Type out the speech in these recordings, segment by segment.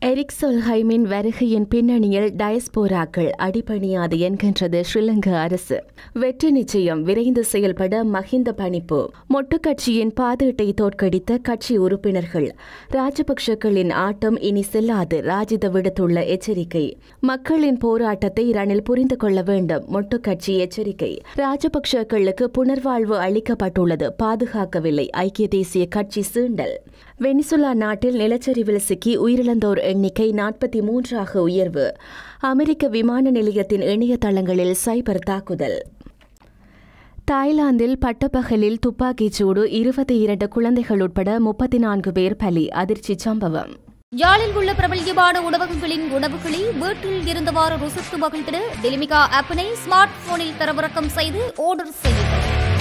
Eric சொல்ஹைமின் வருகையின் பின்னணியில் டயஸ்போராக்கள் அடிபணியாது என்கின்றது ஸ்ரீலங்கா அரசு வெற்றி நிச்சயம் விரைந்து செயல்பட மஹிந்த பணிப்பு மொட்டு கட்சியின் பாதீட்டை தோற்கடித்த கட்சி உறுப்பினர்கள் ராஜபக்ஷக்களின் ஆட்டம் இனி செல்லாது ராஜித விடுத்துள்ள எச்சரிக்கை மக்களின் போராட்டத்தை ரணில் புரிந்து கொள்ள வேண்டும் மொட்டு கட்சி எச்சரிக்கை ராஜபக்ஷக்களுக்கு புனர்வாழ்வு அளிக்கப்பட்டுள்ளது பாதுகாக்கவில்லை ஐக்கிய தேசிய கட்சி சீண்டல் வெனிசுலா நாட்டில் நிலச்சரிவில் சிக்கி உயிரிழந்தோர் எண்ணிக்கை நாற்பத்தி மூன்றாக உயர்வு அமெரிக்க விமான நிலையத்தின் இணையதளங்களில் சைபர் தாக்குதல் தாய்லாந்தில் பட்டப்பகலில் துப்பாக்கிச் சூடு இருபத்தி இரண்டு குழந்தைகள் உட்பட முப்பத்தி நான்கு பேர் பலி அதிர்ச்சி சம்பவம் யாழில் உள்ள பிரபல்யமான உணவகங்களின் உணவுகளை வீட்டில் இருந்தவாறு ருசித்து மகிழ்ந்திட டெலிமிகா ஆப்பினை ஸ்மார்ட் போனில் தரவிறக்கம் செய்து ஆர்டர் செய்யுங்கள்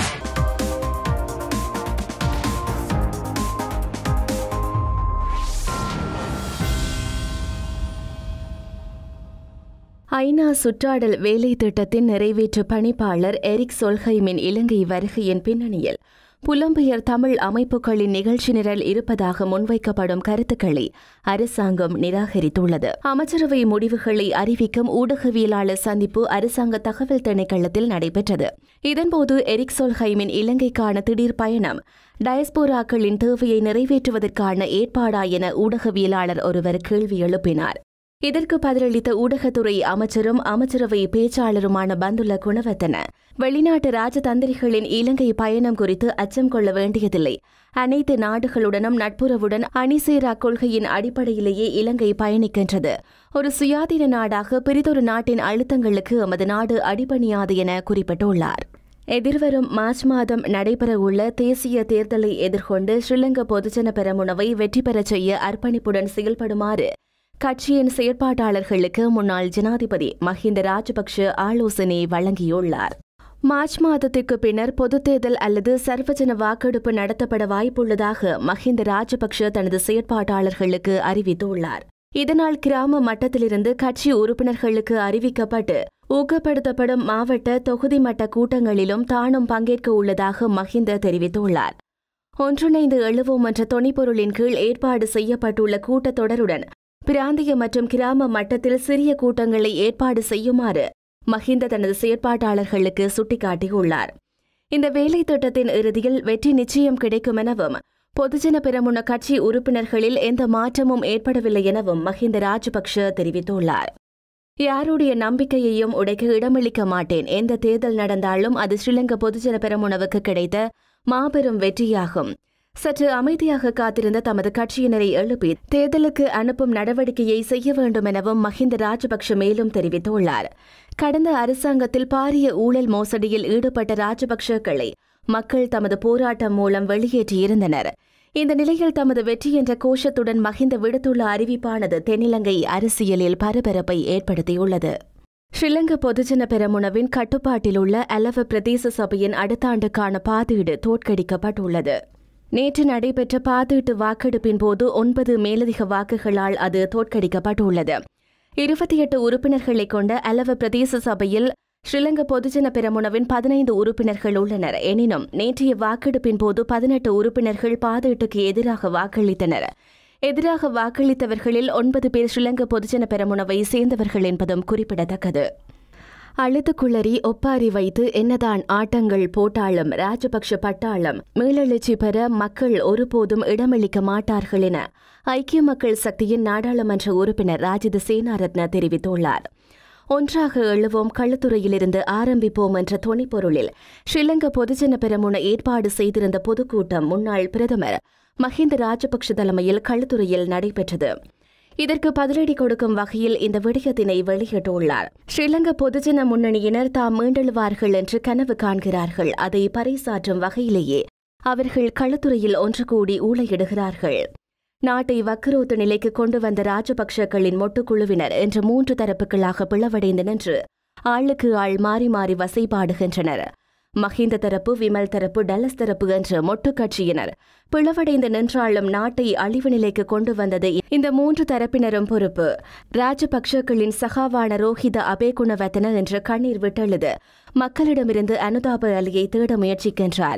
ஐநா சுற்றாடல் வேலை திட்டத்தின் நிறைவேற்று பணிப்பாளர் எரிக் சொல்ஹைமின் இலங்கை வருகையின் பின்னணியில் புலம்பெயர் தமிழ் அமைப்புகளின் நிகழ்ச்சி நிரல் இருப்பதாக முன்வைக்கப்படும் கருத்துக்களை அரசாங்கம் நிராகரித்துள்ளது அமைச்சரவை முடிவுகளை அறிவிக்கும் ஊடகவியலாளர் சந்திப்பு அரசாங்க தகவல் திணைக்களத்தில் நடைபெற்றது இதன்போது எரிக் சொல்ஹைமின் இலங்கைக்கான திடீர் பயணம் டயஸ்போராக்களின் தேவையை நிறைவேற்றுவதற்கான ஏற்பாடா என ஊடகவியலாளர் ஒருவர் கேள்வி எழுப்பினார் இதற்கு பதிலளித்த ஊடகத்துறை அமைச்சரும் அமைச்சரவை பேச்சாளருமான பந்துல குணவர்த்தன வெளிநாட்டு ராஜதந்திரிகளின் இலங்கை பயணம் குறித்து அச்சம் கொள்ள வேண்டியதில்லை அனைத்து நாடுகளுடனும் நட்புறவுடன் அணிசேரா கொள்கையின் அடிப்படையிலேயே இலங்கை பயணிக்கின்றது ஒரு சுயாதீன நாடாக பிரிதொரு நாட்டின் அழுத்தங்களுக்கு எமது நாடு அடிபணியாது என குறிப்பிட்டுள்ளார் எதிர்வரும் மார்ச் மாதம் நடைபெறவுள்ள தேசிய தேர்தலை எதிர்கொண்டு ஸ்ரீலங்கா பொதுஜன பெரமுனவை வெற்றி பெறச் செய்ய அர்ப்பணிப்புடன் செயல்படுமாறு கட்சியின் செயற்பாட்டாளர்களுக்கு முன்னாள் ஜனாதிபதி மஹிந்த ராஜபக்ஷ ஆலோசனை வழங்கியுள்ளார் மார்ச் மாதத்திற்கு பின்னர் பொதுத் தேர்தல் அல்லது சர்வஜன வாக்கெடுப்பு நடத்தப்பட வாய்ப்புள்ளதாக மஹிந்த ராஜபக்ஷ தனது செயற்பாட்டாளர்களுக்கு அறிவித்துள்ளார் இதனால் கிராம மட்டத்திலிருந்து கட்சி உறுப்பினர்களுக்கு அறிவிக்கப்பட்டு ஊக்கப்படுத்தப்படும் மாவட்ட தொகுதி மட்ட கூட்டங்களிலும் தானும் பங்கேற்க உள்ளதாக மஹிந்த தெரிவித்துள்ளார் ஒன்றிணைந்து எழுவோம் என்ற தொனிப்பொருளின் கீழ் ஏற்பாடு செய்யப்பட்டுள்ள கூட்டத்தொடருடன் பிராந்திய மற்றும் கிராம மட்டத்தில் சிறிய கூட்டங்களை ஏற்பாடு செய்யுமாறு மஹிந்த தனது செயற்பாட்டாளர்களுக்கு சுட்டிக்காட்டியுள்ளார் இந்த வேலை திட்டத்தின் இறுதியில் வெற்றி நிச்சயம் கிடைக்கும் எனவும் பொதுஜன பெரமுன கட்சி உறுப்பினர்களில் எந்த மாற்றமும் ஏற்படவில்லை எனவும் மஹிந்த ராஜபக்ஷ தெரிவித்துள்ளார் யாருடைய நம்பிக்கையையும் உடைக்க இடமளிக்க மாட்டேன் எந்த தேர்தல் நடந்தாலும் அது ஸ்ரீலங்கா பொதுஜன பெரமுனவுக்கு கிடைத்த மாபெரும் வெற்றியாகும் சற்று அமைதியாக காத்திருந்த தமது கட்சியினரை எழுப்பி தேர்தலுக்கு அனுப்பும் நடவடிக்கையை செய்ய வேண்டும் எனவும் மஹிந்த ராஜபக்ஷ மேலும் தெரிவித்துள்ளார் கடந்த அரசாங்கத்தில் பாரிய ஊழல் மோசடியில் ஈடுபட்ட ராஜபக்ஷக்களை மக்கள் தமது போராட்டம் மூலம் வெளியேற்றியிருந்தனர் இந்த நிலையில் தமது வெற்றி என்ற கோஷத்துடன் மஹிந்த விடுத்துள்ள அறிவிப்பானது தென்னிலங்கை அரசியலில் பரபரப்பை ஏற்படுத்தியுள்ளது ஸ்ரீலங்கா பொதுஜன பெரமுனவின் கட்டுப்பாட்டில் உள்ள அலவ பிரதேச சபையின் அடுத்த ஆண்டுக்கான பாதீடு தோற்கடிக்கப்பட்டுள்ளது நேற்று நடைபெற்ற பாதீட்டு வாக்கெடுப்பின் போது ஒன்பது மேலதிக வாக்குகளால் அது தோற்கடிக்கப்பட்டுள்ளது இருபத்தி எட்டு உறுப்பினர்களை கொண்ட அலவ பிரதேச சபையில் ஸ்ரீலங்கா பொதுஜன பெரமுனவின் பதினைந்து உறுப்பினர்கள் உள்ளனர் எனினும் நேற்றைய வாக்கெடுப்பின் போது பதினெட்டு உறுப்பினர்கள் பாதீட்டுக்கு எதிராக வாக்களித்தனர் எதிராக வாக்களித்தவர்களில் ஒன்பது பேர் ஸ்ரீலங்கா பொதுஜன பெரமுனவை சேர்ந்தவர்கள் என்பதும் குறிப்பிடத்தக்கது அழுதுகுளறி ஒப்பாரி வைத்து என்னதான் ஆட்டங்கள் போட்டாலும் ராஜபக்ஷ பட்டாளம் மீளெழுச்சி பெற மக்கள் ஒருபோதும் இடமளிக்க மாட்டார்கள் என ஐக்கிய மக்கள் சக்தியின் நாடாளுமன்ற உறுப்பினர் ராஜித சேனாரத்ன தெரிவித்துள்ளார் ஒன்றாக எழுவோம் களுத்துறையிலிருந்து ஆரம்பிப்போம் என்ற தொனிப்பொருளில் ஸ்ரீலங்கா பொதுஜன பெரமுன ஏற்பாடு செய்திருந்த பொதுக்கூட்டம் முன்னாள் பிரதமர் மஹிந்த ராஜபக்ஷ தலைமையில் களுத்துறையில் நடைபெற்றது இதற்கு பதிலடி கொடுக்கும் வகையில் இந்த விடயத்தினை வெளியிட்டுள்ளார் ஸ்ரீலங்கா பொதுஜன முன்னணியினர் தாம் மீண்டெழுவார்கள் என்று கனவு காண்கிறார்கள் அதை பறைசாற்றும் வகையிலேயே அவர்கள் களத்துறையில் ஒன்று கூடி ஊழையிடுகிறார்கள் நாட்டை வக்கரோத்து நிலைக்கு கொண்டு வந்த ராஜபக்ஷக்களின் மொட்டுக்குழுவினர் இன்று மூன்று தரப்புகளாக பிளவடைந்து நின்று ஆளுக்கு ஆள் மாறி மாறி வசைபாடுகின்றனர் மஹிந்த தரப்பு விமல் தரப்பு டலஸ் தரப்பு என்ற மொட்டு கட்சியினர் பிளவடைந்து நின்றாலும் நாட்டை அழிவு நிலைக்கு கொண்டு வந்தது இந்த மூன்று தரப்பினரும் பொறுப்பு ராஜபக்ஷக்களின் சகாவான ரோஹித அபேகுணவத்தன என்ற கண்ணீர் விட்டெழுது மக்களிடமிருந்து அனுதாப அலியை தேட முயற்சிக்கின்றார்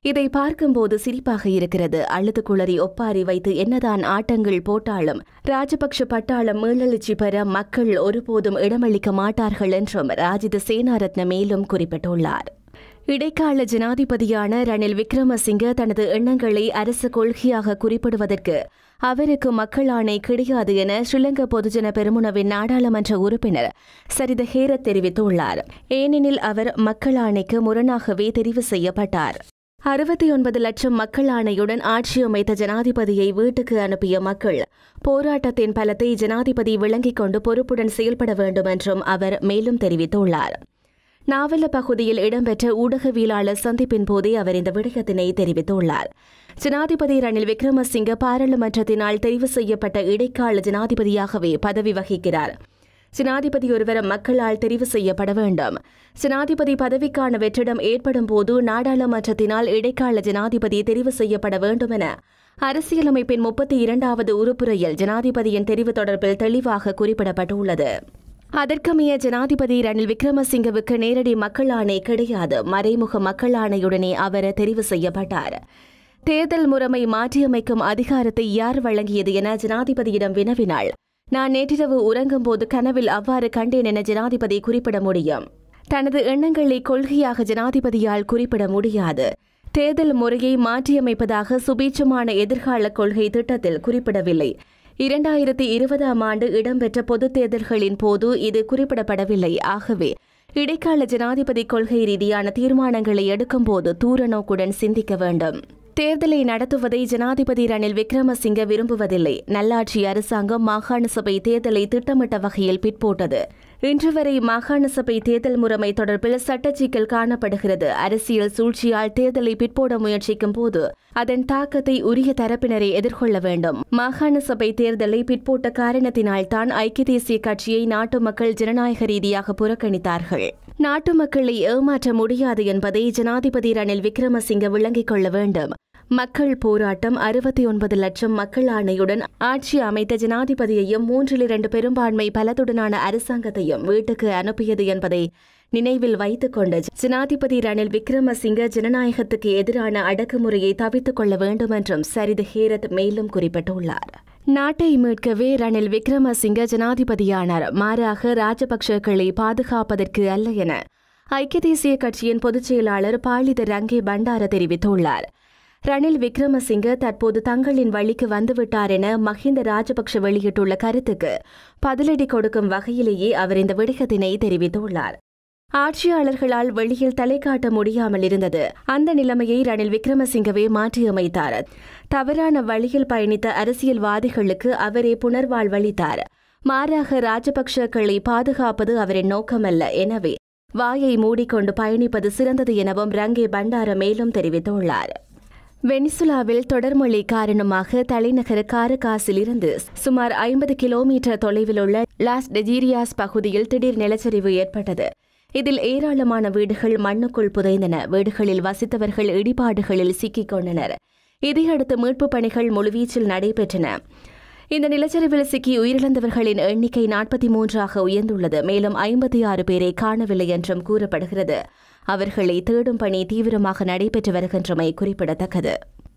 இதை பார்க்கும்போது சிரிப்பாக இருக்கிறது அழுது குளறி ஒப்பாரி வைத்து என்னதான் ஆட்டங்கள் போட்டாலும் ராஜபக்ஷ பட்டாளம் மீளெழுச்சி பெற மக்கள் ஒருபோதும் இடமளிக்க மாட்டார்கள் என்றும் ராஜித சேனாரத்ன மேலும் குறிப்பிட்டுள்ளார் இடைக்கால ஜனாதிபதியான ரணில் விக்ரமசிங்க தனது எண்ணங்களை அரசு கொள்கையாக குறிப்பிடுவதற்கு அவருக்கு மக்கள் ஆணை கிடையாது என ஸ்ரீலங்கா பொதுஜன பெருமுனவின் நாடாளுமன்ற உறுப்பினர் சரித ஹேரத் தெரிவித்துள்ளார் ஏனெனில் அவர் மக்கள் ஆணைக்கு முரணாகவே தெரிவு செய்யப்பட்டார் அறுபத்தி ஒன்பது லட்சம் மக்கள் ஆணையுடன் ஆட்சி அமைத்த ஜனாதிபதியை வீட்டுக்கு அனுப்பிய மக்கள் போராட்டத்தின் பலத்தை ஜனாதிபதி விளங்கிக் கொண்டு பொறுப்புடன் செயல்பட வேண்டும் என்றும் அவர் மேலும் தெரிவித்துள்ளார் நாவல பகுதியில் இடம்பெற்ற ஊடகவியலாளர் சந்திப்பின் போதே அவர் இந்த விடயத்தினை தெரிவித்துள்ளார் ஜனாதிபதி ரணில் விக்ரமசிங்க பாராளுமன்றத்தினால் தெரிவு செய்யப்பட்ட இடைக்கால ஜனாதிபதியாகவே பதவி வகிக்கிறார் ஜனாதிபதி ஒருவர் மக்களால் தெரிவு செய்யப்பட வேண்டும் ஜனாதிபதி பதவிக்கான வெற்றிடம் ஏற்படும் போது நாடாளுமன்றத்தினால் இடைக்கால ஜனாதிபதி தெரிவு செய்யப்பட வேண்டும் என அரசியலமைப்பின் முப்பத்தி இரண்டாவது உறுப்புரையில் ஜனாதிபதியின் தெரிவு தொடர்பில் தெளிவாக குறிப்பிடப்பட்டுள்ளது அதற்கமைய ஜனாதிபதி ரணில் விக்ரமசிங்கவுக்கு நேரடி மக்கள் ஆணை கிடையாது மறைமுக மக்கள் ஆணையுடனே அவர் தெரிவு செய்யப்பட்டார் தேர்தல் முறைமை மாற்றியமைக்கும் அதிகாரத்தை யார் வழங்கியது என ஜனாதிபதியிடம் வினவினாள் நான் நேற்றிரவு உறங்கும்போது கனவில் அவ்வாறு கண்டேன் என ஜனாதிபதி குறிப்பிட முடியும் தனது எண்ணங்களை கொள்கையாக ஜனாதிபதியால் குறிப்பிட முடியாது தேர்தல் முறையை மாற்றியமைப்பதாக சுபீட்சமான எதிர்கால கொள்கை திட்டத்தில் குறிப்பிடவில்லை இரண்டாயிரத்தி இருபதாம் ஆண்டு இடம்பெற்ற பொதுத் தேர்தல்களின் போது இது குறிப்பிடப்படவில்லை ஆகவே இடைக்கால ஜனாதிபதி கொள்கை ரீதியான தீர்மானங்களை எடுக்கும்போது தூர நோக்குடன் சிந்திக்க வேண்டும் தேர்தலை நடத்துவதை ஜனாதிபதி ரணில் விக்ரமசிங்க விரும்புவதில்லை நல்லாட்சி அரசாங்கம் மாகாண சபை தேர்தலை திட்டமிட்ட வகையில் பிற்போட்டது இன்று வரை மாகாண சபை தேர்தல் முறைமை தொடர்பில் சட்டச்சிக்கல் காணப்படுகிறது அரசியல் சூழ்ச்சியால் தேர்தலை பிற்போட முயற்சிக்கும் போது அதன் தாக்கத்தை உரிய தரப்பினரை எதிர்கொள்ள வேண்டும் மாகாண சபை தேர்தலை பிற்போட்ட காரணத்தினால் தான் ஐக்கிய தேசிய கட்சியை நாட்டு மக்கள் ஜனநாயக ரீதியாக புறக்கணித்தார்கள் நாட்டு மக்களை ஏமாற்ற முடியாது என்பதை ஜனாதிபதி ரணில் விக்ரமசிங்க விளங்கிக் கொள்ள வேண்டும் மக்கள் போராட்டம் அறுபத்தி ஒன்பது லட்சம் மக்கள் ஆணையுடன் ஆட்சி அமைத்த ஜனாதிபதியையும் மூன்றில் இரண்டு பெரும்பான்மை பலத்துடனான அரசாங்கத்தையும் வீட்டுக்கு அனுப்பியது என்பதை நினைவில் வைத்துக் கொண்டு ஜனாதிபதி ரணில் விக்ரமசிங்க ஜனநாயகத்துக்கு எதிரான அடக்குமுறையை தவித்துக் கொள்ள வேண்டும் என்றும் சரிது ஹேரத் மேலும் குறிப்பிட்டுள்ளார் நாட்டை மீட்கவே ரணில் விக்ரமசிங்க ஜனாதிபதியானார் மாறாக ராஜபக்சக்களை பாதுகாப்பதற்கு அல்ல என ஐக்கிய தேசிய கட்சியின் பொதுச் செயலாளர் பாலித ரங்கே பண்டார தெரிவித்துள்ளார் ரணில் விக்ரமசிங்க தற்போது தங்களின் வழிக்கு வந்துவிட்டார் என மஹிந்த ராஜபக்ஷ வெளியிட்டுள்ள கருத்துக்கு பதிலடி கொடுக்கும் வகையிலேயே அவர் இந்த விடயத்தினை தெரிவித்துள்ளார் ஆட்சியாளர்களால் வெளியில் தலை காட்ட முடியாமல் இருந்தது அந்த நிலைமையை ரணில் விக்ரமசிங்கவே மாற்றியமைத்தார் தவறான வழியில் பயணித்த அரசியல்வாதிகளுக்கு அவரே புனர்வாழ்வளித்தார் மாறாக ராஜபக்ஷக்களை பாதுகாப்பது அவரின் நோக்கமல்ல எனவே வாயை மூடிக்கொண்டு பயணிப்பது சிறந்தது எனவும் ரங்கே பண்டார மேலும் தெரிவித்துள்ளார் வெனிசுலாவில் தொடர்மொழி காரணமாக தலைநகர் காரகாசில் இருந்து சுமார் ஐம்பது கிலோமீட்டர் தொலைவில் உள்ள லாஸ் டெஜீரியாஸ் பகுதியில் திடீர் நிலச்சரிவு ஏற்பட்டது இதில் ஏராளமான வீடுகள் மண்ணுக்குள் புதைந்தன வீடுகளில் வசித்தவர்கள் இடிபாடுகளில் சிக்கிக் கொண்டனர் இதையடுத்து மீட்புப் பணிகள் முழுவீச்சில் நடைபெற்றன இந்த நிலச்சரிவில் சிக்கி உயிரிழந்தவர்களின் எண்ணிக்கை நாற்பத்தி மூன்றாக உயர்ந்துள்ளது மேலும் ஐம்பத்தி ஆறு பேரை காணவில்லை என்றும் கூறப்படுகிறது அவர்களை தேடும் பணி தீவிரமாக நடைபெற்று வருகின்றமை குறிப்பிடத்தக்கது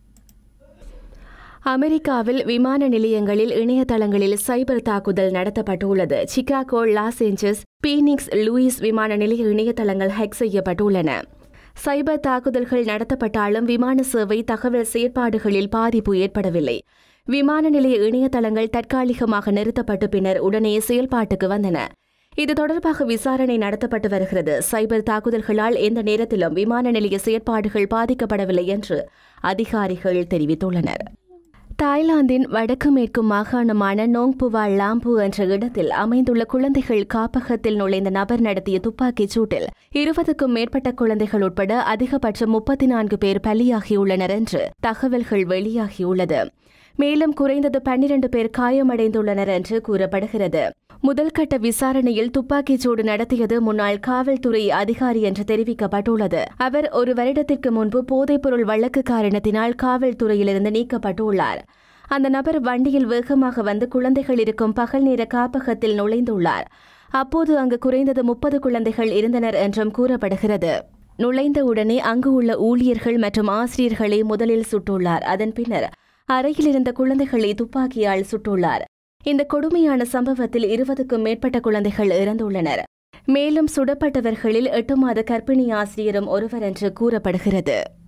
அமெரிக்காவில் விமான நிலையங்களில் இணையதளங்களில் சைபர் தாக்குதல் நடத்தப்பட்டுள்ளது Chicago Los Angeles Phoenix Louis விமான நிலைய இணையதளங்கள் ஹேக் செய்யப்பட்டுள்ளன சைபர் தாக்குதல்கள் நடத்தப்பட்டாலும் விமான சேவை தகவல் செயற்பாடுகளில் பாதிப்பு ஏற்படவில்லை விமான நிலைய இணையதளங்கள் தற்காலிகமாக நிறுத்தப்பட்ட பின்னர் உடனே செயல்பாட்டுக்கு வந்தன இது தொடர்பாக விசாரணை நடத்தப்பட்டு வருகிறது சைபர் தாக்குதல்களால் எந்த நேரத்திலும் விமான நிலைய செயற்பாடுகள் பாதிக்கப்படவில்லை என்று அதிகாரிகள் தெரிவித்துள்ளனர் தாய்லாந்தின் வடக்கு மேற்கு மாகாணமான நோங்புவா லாம்பு என்ற இடத்தில் அமைந்துள்ள குழந்தைகள் காப்பகத்தில் நுழைந்த நபர் நடத்திய துப்பாக்கிச் சூட்டில் இருபதுக்கும் மேற்பட்ட குழந்தைகள் உட்பட அதிகபட்சம் முப்பத்தி நான்கு பேர் பலியாகியுள்ளனர் என்று தகவல்கள் வெளியாகியுள்ளது மேலும் குறைந்தது பன்னிரண்டு பேர் காயமடைந்துள்ளனர் என்று கூறப்படுகிறது முதல்கட்ட விசாரணையில் துப்பாக்கிச் சூடு நடத்தியது முன்னாள் காவல்துறை அதிகாரி என்று தெரிவிக்கப்பட்டுள்ளது அவர் ஒரு வருடத்திற்கு முன்பு போதைப்பொருள் வழக்கு காரணத்தினால் காவல்துறையிலிருந்து நீக்கப்பட்டுள்ளார் அந்த நபர் வண்டியில் வேகமாக வந்து குழந்தைகள் இருக்கும் பகல் நேர காப்பகத்தில் நுழைந்துள்ளார் அப்போது அங்கு குறைந்தது முப்பது குழந்தைகள் இருந்தனர் என்றும் கூறப்படுகிறது நுழைந்தவுடனே அங்கு உள்ள ஊழியர்கள் மற்றும் ஆசிரியர்களை முதலில் சுட்டுள்ளார் அதன் பின்னர் அறையில் இருந்த குழந்தைகளை துப்பாக்கியால் சுட்டுள்ளார் இந்த கொடுமையான சம்பவத்தில் இருபதுக்கும் மேற்பட்ட குழந்தைகள் இறந்துள்ளனர் மேலும் சுடப்பட்டவர்களில் எட்டு மாத கர்ப்பிணி ஆசிரியரும் ஒருவர் என்று கூறப்படுகிறது